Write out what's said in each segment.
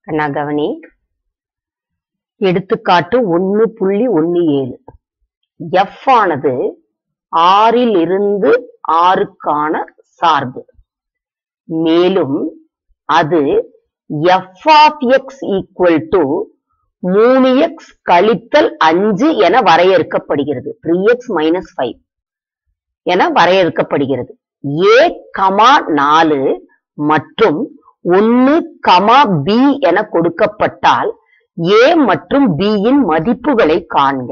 கண்ணா கவனி எடுத்துக்காட்டு ஒன்னு புள்ளி ஒன்னு ஏழு எஃப் ஆனது ஆறில் இருந்து ஆறுக்கான சார்பு மேலும் அது F of X equal to மூணு எக்ஸ் கழித்தல் அஞ்சு என வரையறுக்கப்படுகிறது த்ரீ எக்ஸ் மைனஸ் ஃபைவ் என வரையறுக்கப்படுகிறது ஏ கமா நாலு மற்றும் ஒன்னு கமா பி என கொடுக்கப்பட்டால் ஏ மற்றும் பி யின் மதிப்புகளை காண்க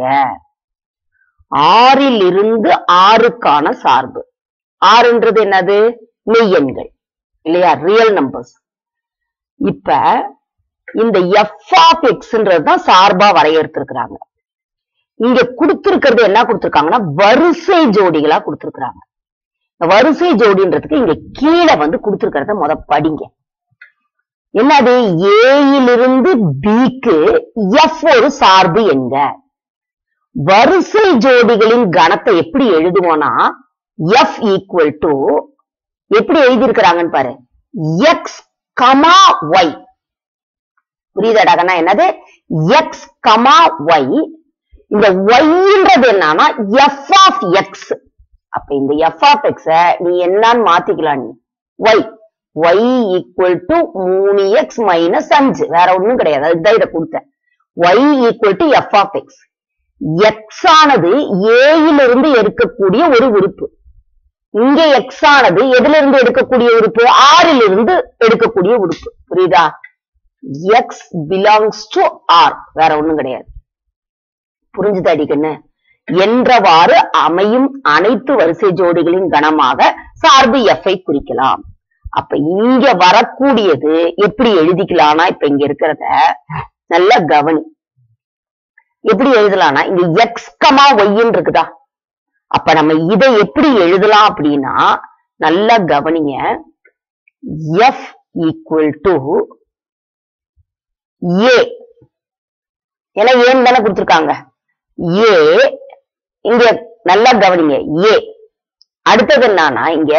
ஆறில் இருந்து ஆறுக்கான சார்பு ஆறுன்றது என்னது மெய்யெண்கள் இல்லையா ரியல் நம்பர்ஸ் இப்ப இந்த எஃப் ஆஃப் எக்ஸ்ன்றது தான் சார்பா வரையறுத்திருக்கிறாங்க இங்க கொடுத்திருக்கிறது என்ன கொடுத்திருக்காங்கன்னா வரிசை ஜோடிகளா கொடுத்திருக்கிறாங்க வரிசை ஜோடின்றதுக்கு இங்க கீழே வந்து கொடுத்திருக்கிறத முத படிங்க என்னது ஏயிலிருந்து பிக்கு எஃப் ஒரு சார்பு என்க வரிசை ஜோடிகளின் கணத்தை எப்படி எழுதுவோம்னா எஃப் ஈக்குவல் டு எப்படி எழுதியிருக்கிறாங்கன்னு பாரு எக்ஸ் கமா ஒய் புரியுதாடா கண்ணா என்னது எக்ஸ் கமா ஒய் இந்த ஒய்ன்றது என்னன்னா எஃப் ஆஃப் எக்ஸ் அப்ப இந்த எஃப் ஆஃப் எக்ஸ நீ என்னன்னு மாத்திக்கலாம் நீ ஒய் ஒய் ஈக்குவல் டு மூணு எக்ஸ் மைனஸ் அஞ்சு வேற ஒண்ணும் கிடையாது அதுதான் இதை கொடுத்தேன் Y equal to F of X X ஆனது ஏயிலிருந்து எடுக்கக்கூடிய ஒரு உறுப்பு இங்க எக்ஸ் ஆனது எதுல இருந்து எடுக்கக்கூடிய உறுப்பு ஆறில் இருந்து எடுக்கக்கூடிய உறுப்பு புரியுதா எக்ஸ் பிலாங்ஸ் டு ஆர் வேற ஒண்ணும் கிடையாது புரிஞ்சுது அடிக்கண்ணு என்றவாறு அமையும் அனைத்து வரிசை ஜோடிகளின் கணமாக சார்பு எஃப் ஐ குறிக்கலாம் அப்ப இங்க வரக்கூடியது எப்படி எழுதிக்கலாம்னா இப்ப இங்க இருக்கிறத நல்லா கவனி எப்படி எழுதலாம்னா இங்க எக்ஸ் கமா ஒய்ன்னு இருக்குதா அப்ப நம்ம இதை எப்படி எழுதலாம் அப்படின்னா நல்லா கவனிங்க எஃப் ஈக்குவல் டு ஏ ஏன்னா ஏன்னு தானே கொடுத்துருக்காங்க ஏ இங்க நல்லா கவனிங்க ஏ அடுத்தது என்னன்னா இங்க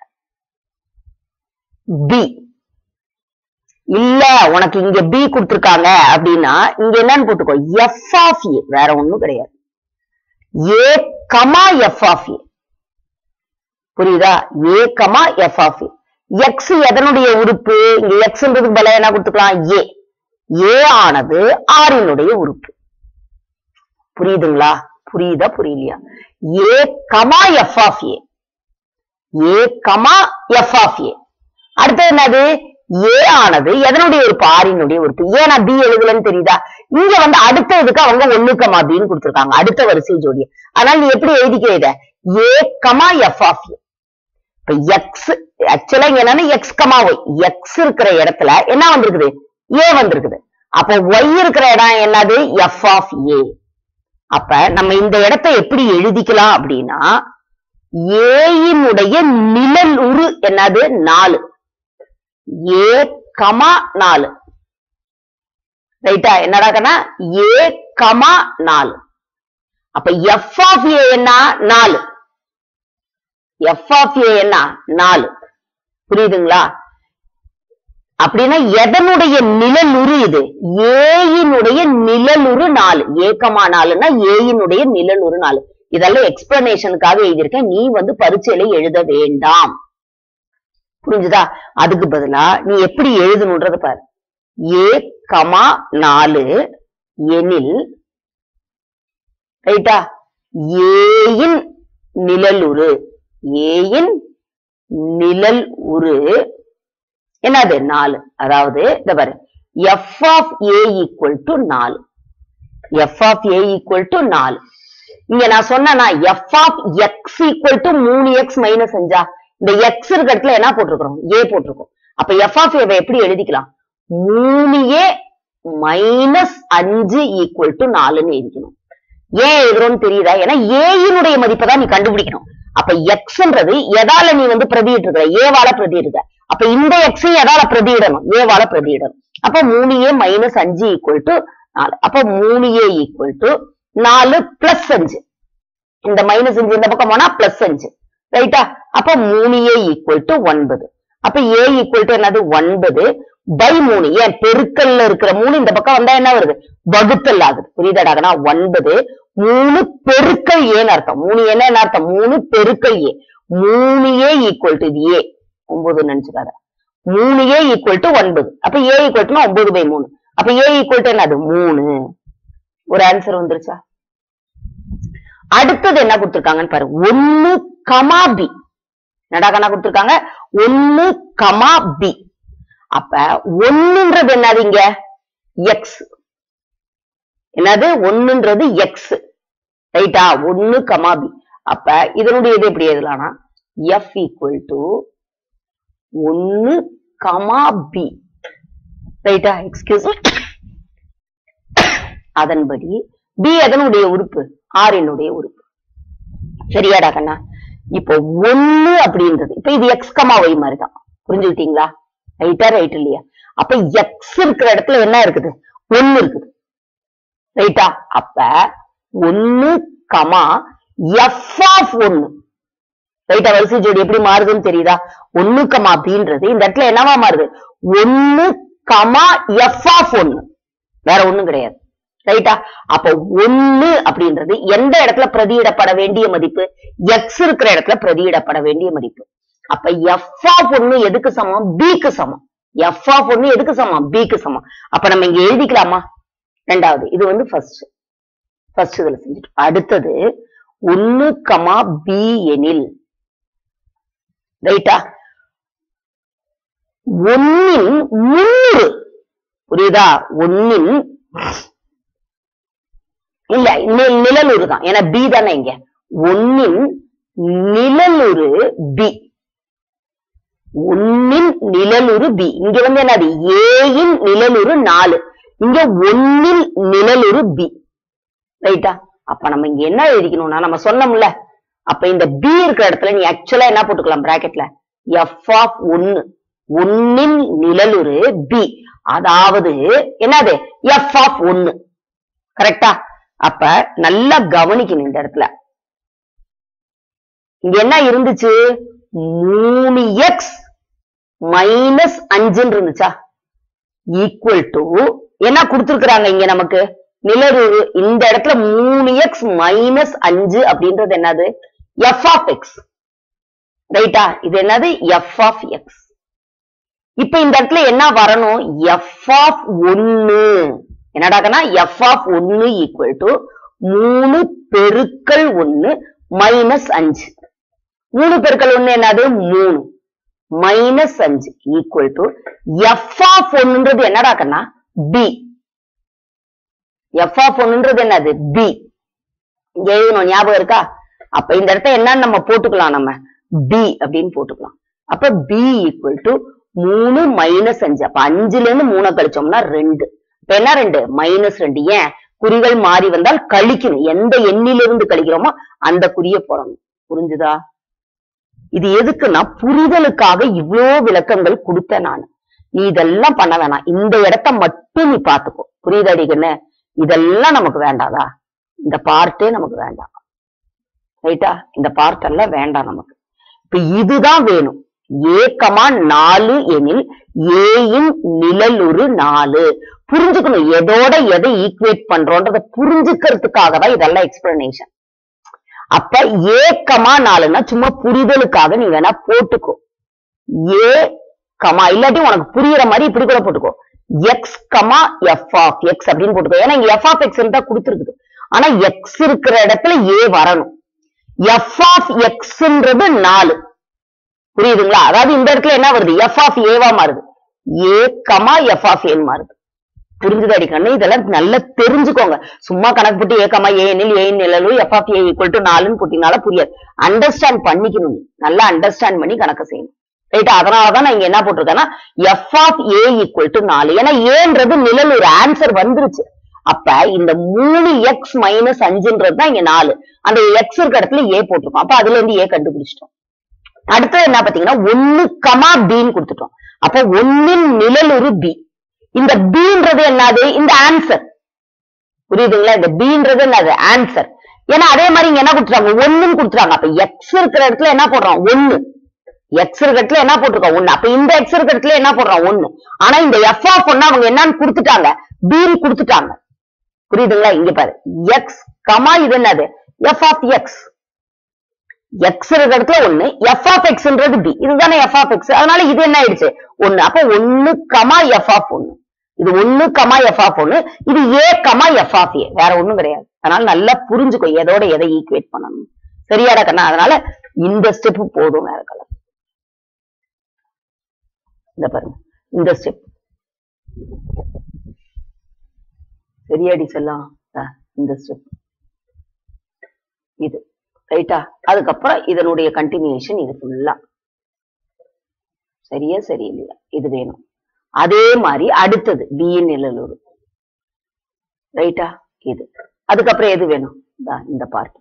பி இல்ல உனக்கு இங்க பி கொடுத்திருக்காங்க அப்படின்னா இங்க என்னன்னு போட்டுக்கோ எஃப் ஆஃப் ஏ வேற ஒண்ணும் கிடையாது A comma F of A புரியுதா A comma F of A X எதனுடைய உறுப்பு இங்க எக்ஸ்ன்றதுக்கு பதிலா என்ன கொடுத்துக்கலாம் ஏ ஏ ஆனது ஆறினுடைய உறுப்பு புரியுதுங்களா புரியுதா புரியலையா A comma F of A A comma F of A அடுத்தது என்னது ஏ ஆனது எதனுடைய உறுப்பு ஆறினுடைய உறுப்பு ஏன் நான் பி எழுதலன்னு தெரியுதா இங்க வந்து அடுத்த இதுக்கு அவங்க ஒண்ணு கமா பின்னு கொடுத்துருக்காங்க அடுத்த வரிசை ஜோடி அதனால நீ எப்படி எழுதிக்க இத A comma F of A இப்ப எக்ஸ் ஆக்சுவலா இங்க என்னன்னா எக்ஸ் கமா ஒய் எக்ஸ் இருக்கிற இடத்துல என்ன வந்திருக்குது ஏ வந்திருக்குது அப்ப ஒய் இருக்கிற இடம் என்னது எஃப் ஆஃப் ஏ அப்ப நம்ம இந்த இடத்தை எப்படி எழுதிக்கலாம் அப்படின்னா ஏயினுடைய நிழல் உரு என்னது நாலு ஏ கமா நாலு ரைட்டா என்னடா கண்ணா ஏ கமா நாலு அப்ப எஃப் ஆஃப் ஏ என்ன நாலு எஃப் ஆஃப் ஏ என்ன நாலு புரியுதுங்களா அப்படின்னா எதனுடைய நிழலுரு இது ஏயினுடைய நிழலுரு நாலு ஏக்கமா நாலுன்னா ஏயினுடைய நிழலுரு நாலு இதெல்லாம் எக்ஸ்பிளனேஷனுக்காக எழுதியிருக்கேன் நீ வந்து பரீட்சையில எழுத வேண்டாம் புரிஞ்சுதா அதுக்கு பதிலா நீ எப்படி எழுதணுன்றத பாரு ஏ கமா நாலு எனில் ரைட்டா ஏயின் நிழலுரு ஏயின் நிழல் உரு என்னது நாலு அதாவது இந்த பாரு F of A equal to நாலு F of A equal to நாலு இங்க நான் சொன்னா F of X equal to மூணு எக்ஸ் மைனஸ் அஞ்சா இந்த எக்ஸ் இருக்க இடத்துல என்ன போட்டிருக்கிறோம் ஏ போட்டிருக்கோம் அப்ப எஃப் ஆஃப் ஏவை எப்படி எழுதிக்கலாம் மூணு ஏ மைனஸ் அஞ்சு ஈக்குவல் டு நாலுன்னு எழுதிக்கணும் ஏன் எழுதுறோம்னு தெரியுதா ஏன்னா ஏயினுடைய மதிப்பை தான் நீ கண்டுபிடிக்கணும் அப்ப எக்ஸ்ன்றது எதால நீ வந்து பிரதியிட்டு இருக்கிற ஏவால பிரதியிடுற அப்ப இந்த எக்ஸையும் எதால பிரதியிடணும் ஏவால பிரதியிடணும் அப்ப மூணு ஏ மைனஸ் அஞ்சு ஈக்குவல் டு நாலு அப்ப மூணு ஏ ஈக்குவல் டு நாலு பிளஸ் அஞ்சு இந்த மைனஸ் அஞ்சு இந்த பக்கம் போனா பிளஸ் அஞ்சு ரைட்டா அப்ப மூணு ஏ ஈக்குவல் டு ஒன்பது அப்ப ஏ ஈக்குவல் டு என்னது ஒன்பது பை மூணு ஏன் பெருக்கல்ல இருக்கிற மூணு இந்த பக்கம் வந்தா என்ன வருது வகுத்தல் ஆகுது புரியுதாடாகனா ஒன்பது மூணு பெருக்கல் ஏன்னு அர்த்தம் மூணு என்ன என்ன அர்த்தம் மூணு பெருக்கல் ஏ மூணு ஏ ஈக்குவல் டு இது ஏ ஒன்பது நினைச்சுக்காத மூணு ஏ ஈக்குவல் டு ஒன்பது அப்ப ஏ ஈக்குவல் டு ஒன்பது பை மூணு அப்ப ஏ ஈக்குவல் டு என்னது மூணு ஒரு ஆன்சர் வந்துருச்சா அடுத்தது என்ன கொடுத்திருக்காங்கன்னு பாரு ஒன்னு கமா பி என்னடா கண்ணா கொடுத்திருக்காங்க ஒன்னு கமா பி அப்ப ஒண்ணுன்றது என்னது இங்க எக்ஸ் என்னது ஒண்ணுன்றது எக்ஸ் ரைட்டா ஒன்னு கமா பி அப்ப இதனுடைய இது எப்படி எழுதலாம்னா எஃப் ஈக்குவல் டு ஒன்னு கமா பி ரைட்டா எக்ஸ்கியூஸ் அதன்படி பி அதனுடைய உறுப்பு ஆறினுடைய உறுப்பு சரியாடா கண்ணா இப்போ ஒண்ணு அப்படின்றது இப்ப இது எக்ஸ் கமா ஒய் மாதிரி தான் புரிஞ்சுக்கிட்டீங்களா ரைட்டா ரைட் இல்லையா அப்ப எக்ஸ் இருக்கிற இடத்துல என்ன இருக்குது ஒண்ணு இருக்குது ரைட்டா அப்ப ஒண்ணு கமா எஃப் ஆஃப் ஒண்ணு ரைட்டா வரிசை ஜோடி எப்படி மாறுதுன்னு தெரியுதா ஒண்ணு கமா அப்படின்றது இந்த இடத்துல என்னவா மாறுது ஒண்ணு கமா எஃப் ஆஃப் ஒண்ணு வேற ஒண்ணும் கிடையாது ரைட்டா அப்ப ஒண்ணு அப்படின்றது எந்த இடத்துல பிரதியிடப்பட வேண்டிய மதிப்பு எக்ஸ் இருக்கிற இடத்துல பிரதியிடப்பட வேண்டிய மதிப்பு அப்ப எஃப் ஆஃப் ஒண்ணு எதுக்கு சமம் பிக்கு சமம் எஃப் ஆஃப் ஒண்ணு எதுக்கு சமம் பிக்கு சமம் அப்ப நம்ம இங்க எழுதிக்கலாமா ரெண்டாவது இது வந்து ஃபர்ஸ்ட் ஃபர்ஸ்ட் இதுல செஞ்சுட்டு அடுத்தது ஒண்ணு கமா பி எனில் ரைட்டா ஒன்னின் முன்னூறு புரியுதா ஒன்னின் இல்ல நி- நிழலுரு தான் ஏன்னா பி தானே இங்க ஒன்னின் நிழலுரு பி ஒன்னின் நிழலுரு பி இங்க வந்து என்னது ஏயின் நிழலுரு நாலு இங்க ஒன்னில் நிழலுரு பி ரைட்டா அப்ப நம்ம இங்க என்ன எழுதிக்கணும்னா நம்ம சொன்னோம்ல அப்ப இந்த பி இருக்கிற இடத்துல நீ ஆக்சுவலா என்ன போட்டுக்கலாம் பிராக்கெட்ல எஃப் ஆஃப் ஒன்னு ஒன்னின் நிழலுரு பி அதாவது என்னது எஃப் ஆஃப் ஒன்னு கரெக்டா அப்ப நல்லா கவனிக்கணும் இந்த இடத்துல இங்க என்ன இருந்துச்சு மூணு எக்ஸ் மைனஸ் அஞ்சுன்னு இருந்துச்சா ஈக்குவல் டு என்ன கொடுத்திருக்கிறாங்க இங்க நமக்கு நிலருரு இந்த இடத்துல மூணு எக்ஸ் மைனஸ் அஞ்சு அப்படின்றது என்னது எஃப் ஆஃப் எக்ஸ் ரைட்டா இது என்னது எஃப் ஆஃப் எக்ஸ் இப்ப இந்த இடத்துல என்ன வரணும் எஃப் ஆஃப் ஒன்னு என்னடாக்கனா எஃப் ஆஃப் ஒன்னு ஈக்குவல் டு மூணு பெருக்கல் ஒன்னு மைனஸ் அஞ்சு மூணு பெருக்கல் ஒன்னு என்னது மூணு மைனஸ் அஞ்சு ஈக்குவல் டு எஃப் ஆஃப் ஒன்னுன்றது என்னடாக்கன்னா பி எஃப் ஆஃப் ஒன்னுன்றது என்னது பி இங்க எழுதணும் ஞாபகம் இருக்கா அப்ப இந்த இடத்த என்னன்னு நம்ம போட்டுக்கலாம் நம்ம பி அப்படின்னு போட்டுக்கலாம் அப்ப பி ஈக்குவல் டு மூணு மைனஸ் அஞ்சு அப்ப அஞ்சுல இருந்து மூணை கழிச்சோம்னா ரெண்டு இப்ப என்ன ரெண்டு மைனஸ் ரெண்டு ஏன் குறிகள் மாறி வந்தால் கழிக்கணும் எந்த எண்ணிலிருந்து கழிக்கிறோமோ அந்த குறிய போடணும் புரிஞ்சுதா இது எதுக்குன்னா புரிதலுக்காக இவ்ளோ விளக்கங்கள் கொடுத்தேன் நான் நீ இதெல்லாம் பண்ண வேணாம் இந்த இடத்த மட்டும் நீ பாத்துக்கோ புரியுதாடி கண்ணு இதெல்லாம் நமக்கு வேண்டாதா இந்த பார்ட்டே நமக்கு வேண்டாம் ரைட்டா இந்த பார்ட் எல்லாம் வேண்டாம் நமக்கு இப்ப இதுதான் வேணும் ஏக்கமா நாலு எனில் ஏயின் நிழலுரு நாலு புரிஞ்சுக்கணும் எதோட எதை ஈக்குவேட் பண்றோன்றத புரிஞ்சுக்கிறதுக்காக தான் இதெல்லாம் எக்ஸ்பிளனேஷன் அப்ப ஏக்கமா நாலுன்னா சும்மா புரிதலுக்காக நீ வேணா போட்டுக்கோ ஏ கமா இல்லாட்டி உனக்கு புரியுற மாதிரி இப்படி கூட போட்டுக்கோ X comma F of X அப்படின்னு போட்டுக்கோ ஏன்னா இங்க எஃப் ஆஃப் எக்ஸ் தான் கொடுத்துருக்குது ஆனா எக்ஸ் இருக்கிற இடத்துல ஏ வரணும் எஃப் ஆஃப் எக்ஸ்ன்றது நாலு புரியுதுங்களா அதாவது இந்த இடத்துல என்ன வருது எஃப் ஆஃப் ஏவா மாறுது ஏ கமா எஃப் ஆஃப் ஏன்னு மாறுது புரிஞ்சுதாடி கண்ணு இதெல்லாம் நல்லா தெரிஞ்சுக்கோங்க சும்மா கணக்கு போட்டு ஏ கமா ஏ எனில் ஏ நிழலும் F of A equal to நாலுன்னு போட்டீங்கனால புரியாது அண்டர்ஸ்டாண்ட் பண்ணிக்கணும் நீ. நல்லா அண்டர்ஸ்டாண்ட் பண்ணி கணக்கு செய்யணும் ரைட்டா அதனாலதான் நான் இங்க என்ன போட்டிருக்கேன்னா F of A equal to நாலு ஏன்னா ஏன்றது நிழல் ஒரு ஆன்சர் வந்துருச்சு அப்ப இந்த மூணு எக்ஸ் மைனஸ் அஞ்சுன்றது தான் இங்க நாலு அந்த எக்ஸ் இருக்க இடத்துல ஏ போட்டிருக்கோம் அப்ப அதுல இருந்து ஏ கண்டுபிடிச்சிட்டோம் அடுத்தது என்ன பாத்தீங்கன்னா ஒன்னு கமா பின்னு கொடுத்துட்டோம் அப்ப ஒன்னின் நிழலுரு பி இந்த பீன்றது என்னது இந்த ஆன்சர் புரியுதுங்களா இந்த பீன்றது என்னது ஆன்சர் ஏன்னா அதே மாதிரி இங்க என்ன கொடுத்துறாங்க ஒண்ணுன்னு கொடுத்துறாங்க அப்ப எக்ஸ் இருக்கிற இடத்துல என்ன போடுறோம் ஒண்ணு எக்ஸ் இருக்கட்டுல என்ன போட்டிருக்கோம் ஒண்ணு அப்ப இந்த எக்ஸ் இருக்கட்டுல என்ன போடுறோம் ஒண்ணு ஆனா இந்த எஃப் ஆஃப் ஒன்னு அவங்க என்னன்னு கொடுத்துட்டாங்க பீன் கொடுத்துட்டாங்க புரியுதுங்களா இங்க பாரு எக்ஸ் கமா இது என்னது எஃப் ஆஃப் எக்ஸ் எக்ஸ் இருக்கிற இடத்துல ஒண்ணு எஃப் ஆஃப் எக்ஸ்ன்றது பி இதுதானே எஃப் ஆஃப் எக்ஸ் அதனால இது என்ன ஆயிடுச்சு ஒண்ணு அப்ப ஒண்ணு கமா எஃப் ஆஃப் ஒண்ணு இது ஒண்ணு கமா எஃப் ஆஃப் ஒண்ணு இது A comma F of A வேற ஒண்ணும் கிடையாது அதனால நல்லா புரிஞ்சுக்கோ எதோட எதை ஈக்குவேட் பண்ணணும் சரியாடா கண்ணா அதனால இந்த ஸ்டெப் போதும் வேற கலர் இந்த பாருங்க இந்த ஸ்டெப் சரியாடி செல்லாம் ஆ, இந்த ஸ்டெப் இது ரைட்டா அதுக்கப்புறம் இதனுடைய கண்டினியூஷன் இது ஃபுல்லா சரியா சரியில்லையா இது வேணும் அதே மாதிரி அடுத்தது பியின் நிழலூர் ரைட்டா இது அதுக்கப்புறம் எது வேணும் இந்தா, இந்த பார்ட்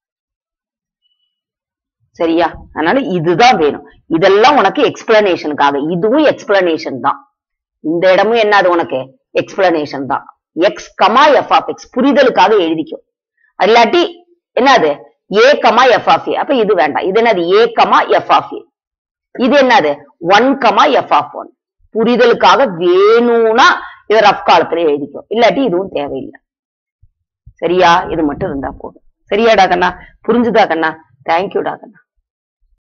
சரியா அதனால இதுதான் வேணும் இதெல்லாம் உனக்கு எக்ஸ்பிளனேஷனுக்காக இதுவும் எக்ஸ்பிளனேஷன் தான் இந்த இடமும் என்னது உனக்கு எக்ஸ்பிளனேஷன் தான் X comma F of X புரிதலுக்காக எழுதிக்கும் இல்லாட்டி என்னது A comma F of A அப்ப இது வேண்டாம் இது என்னது A comma F of A இது என்னது one comma F of one புரிதலுக்காக வேணும்னா இதை ரஃப் காலத்துல எழுதிக்கும் இல்லாட்டி இதுவும் தேவையில்லை சரியா இது மட்டும் இருந்தா போதும் சரியாடா கண்ணா புரிஞ்சுதா கண்ணா தேங்க்யூடா கண்ணா